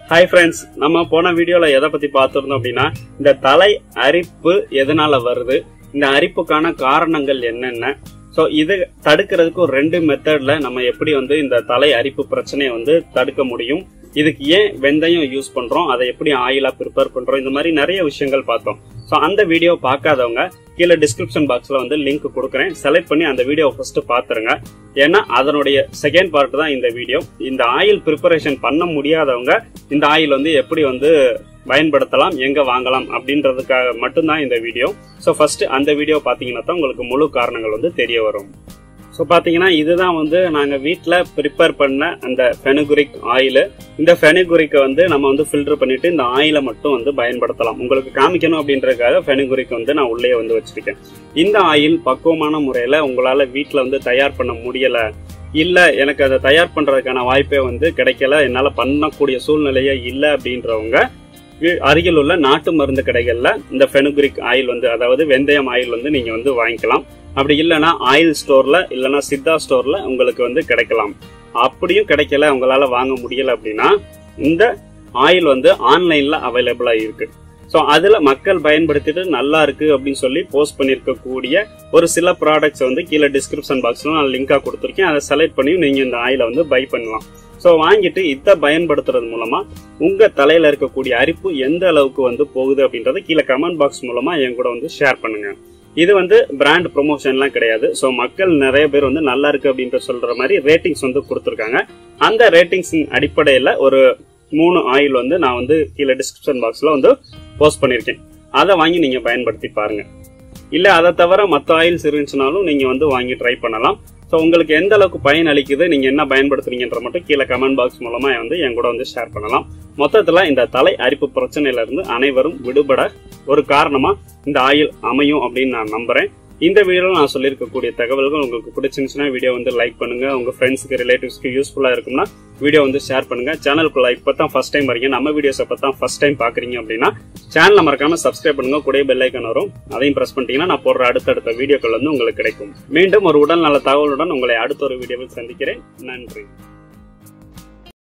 hi friends நம்ம போன வீடியோல எதை பத்தி பார்த்திருந்தோம் அப்படின்னா இந்த தலை அரிப்பு எதனால வருது இந்த அரிப்புக்கான காரணங்கள் என்னென்ன ஸோ இது தடுக்கிறதுக்கு ஒரு ரெண்டு மெத்தட்ல நம்ம எப்படி வந்து இந்த தலை அரிப்பு பிரச்சனையை வந்து தடுக்க முடியும் இதுக்கு ஏன் வெந்தயம் யூஸ் பண்றோம் அதை எப்படி ஆயிலா ப்ரிப்பேர் பண்றோம் இந்த மாதிரி நிறைய விஷயங்கள் பார்த்தோம் ஸோ அந்த வீடியோ பார்க்காதவங்க கீழே டிஸ்கிரிப்ஷன் பாக்ஸ்ல வந்து லிங்க் கொடுக்குறேன் செலக்ட் பண்ணி அந்த வீடியோ ஃபர்ஸ்ட் பாத்துருங்க ஏன்னா அதனுடைய செகண்ட் பார்ட் தான் இந்த வீடியோ இந்த ஆயில் ப்ரிப்பரேஷன் பண்ண முடியாதவங்க இந்த ஆயில் வந்து எப்படி வந்து பயன்படுத்தலாம் எங்க வாங்கலாம் அப்படின்றதுக்காக மட்டும்தான் இந்த வீடியோ ஸோ ஃபர்ஸ்ட் அந்த வீடியோ பாத்தீங்கன்னா தான் உங்களுக்கு முழு காரணங்கள் வந்து தெரிய வரும் ஸோ பார்த்தீங்கன்னா இதுதான் வந்து நாங்கள் வீட்டில் ப்ரிப்பேர் பண்ண அந்த ஃபெனுகுரிக் ஆயில் இந்த ஃபெனுகுரிக்கை வந்து நம்ம வந்து ஃபில்டர் பண்ணிட்டு இந்த ஆயிலை மட்டும் வந்து பயன்படுத்தலாம் உங்களுக்கு காமிக்கணும் அப்படின்றதுக்காக ஃபெனுகுரிக் வந்து நான் உள்ளே வந்து வச்சிருக்கேன் இந்த ஆயில் பக்குவமான முறையில் உங்களால் வீட்டில் வந்து தயார் பண்ண முடியலை இல்லை எனக்கு அதை தயார் பண்ணுறதுக்கான வாய்ப்பே வந்து கிடைக்கல என்னால் பண்ணக்கூடிய சூழ்நிலையே இல்லை அப்படின்றவங்க வீ- அருகில் உள்ள நாட்டு மருந்து கடைகளில் இந்த ஃபெனுகுரிக் ஆயில் வந்து அதாவது வெந்தயம் ஆயில் வந்து நீங்கள் வந்து வாங்கிக்கலாம் அப்படி இல்லைன்னா ஆயில் ஸ்டோர்ல இல்லைன்னா சித்தா ஸ்டோர்ல உங்களுக்கு வந்து கிடைக்கலாம் அப்படியும் கிடைக்கல உங்களால வாங்க முடியல அப்படின்னா இந்த ஆயில் வந்து ஆன்லைன்ல அவைலபிளா இருக்கு ஸோ அதுல மக்கள் பயன்படுத்திட்டு நல்லா இருக்கு அப்படின்னு சொல்லி போஸ்ட் பண்ணிருக்கக்கூடிய ஒரு சில ப்ராடக்ட்ஸ் வந்து கீழே டிஸ்கிரிப்ஷன் பாக்ஸ்ல நான் லிங்கா கொடுத்துருக்கேன் அதை செலக்ட் பண்ணி நீங்க இந்த ஆயிலை வந்து பை பண்ணலாம் ஸோ வாங்கிட்டு இதை பயன்படுத்துறது மூலமா உங்க தலையில இருக்கக்கூடிய அரிப்பு எந்த அளவுக்கு வந்து போகுது அப்படின்றத கீழே கமெண்ட் பாக்ஸ் மூலமா என் கூட வந்து ஷேர் பண்ணுங்க இது வந்து பிராண்ட் ப்ரொமோஷன்லாம் கிடையாது ஸோ மக்கள் நிறைய பேர் வந்து நல்லா இருக்கு அப்படின்ற சொல்ற மாதிரி ரேட்டிங்ஸ் வந்து கொடுத்துருக்காங்க அந்த ரேட்டிங்ஸ் அடிப்படையில் ஒரு மூணு ஆயில் வந்து நான் வந்து கீழே டிஸ்கிரிப்ஷன் பாக்ஸ்ல வந்து போஸ்ட் பண்ணியிருக்கேன் அதை வாங்கி நீங்க பயன்படுத்தி பாருங்க இல்ல அதை தவிர மற்ற ஆயில்ஸ் இருந்துச்சுனாலும் நீங்க வந்து வாங்கி ட்ரை பண்ணலாம் ஸோ உங்களுக்கு எந்த அளவுக்கு பயன் அளிக்குது நீங்க என்ன பயன்படுத்துறீங்கன்ற மட்டும் கீழே கமெண்ட் பாக்ஸ் மூலமா வந்து என் கூட வந்து ஷேர் பண்ணலாம் மொத்தத்துல இந்த தலை அரிப்பு பிரச்சனையில இருந்து அனைவரும் விடுபட ஒரு காரணமா இந்த ஆயில் அமையும் அப்படின்னு நான் நம்புறேன் இந்த வீடியோல நான் சொல்லியிருக்கக்கூடிய தகவல்கள் உங்களுக்கு பிடிச்சிருந்துச்சுன்னா வீடியோ வந்து லைக் பண்ணுங்க உங்க ஃப்ரெண்ட்ஸ்க்கு ரிலேட்டிவ்ஸ்க்கு யூஸ்ஃபுல்லா இருக்கும்னா வீடியோ வந்து ஷேர் பண்ணுங்க சேனலுக்குள்ள இப்பதான் ஃபர்ஸ்ட் டைம் வரீங்க நம்ம வீடியோஸ் இப்பதான் ஃபர்ஸ்ட் டைம் பாக்குறீங்க அப்படின்னா சேனலை மறக்காம சப்ஸ்கிரைப் பண்ணுங்க கூட பெல் ஐக்கன் வரும் அதையும் பிரஸ் பண்ணிட்டீங்கன்னா நான் போடுற அடுத்தடுத்த வீடியோக்கள் வந்து உங்களுக்கு கிடைக்கும் மீண்டும் ஒரு உடல் நல தகவலுடன் உங்களை அடுத்த ஒரு வீடியோவில் சந்திக்கிறேன் நன்றி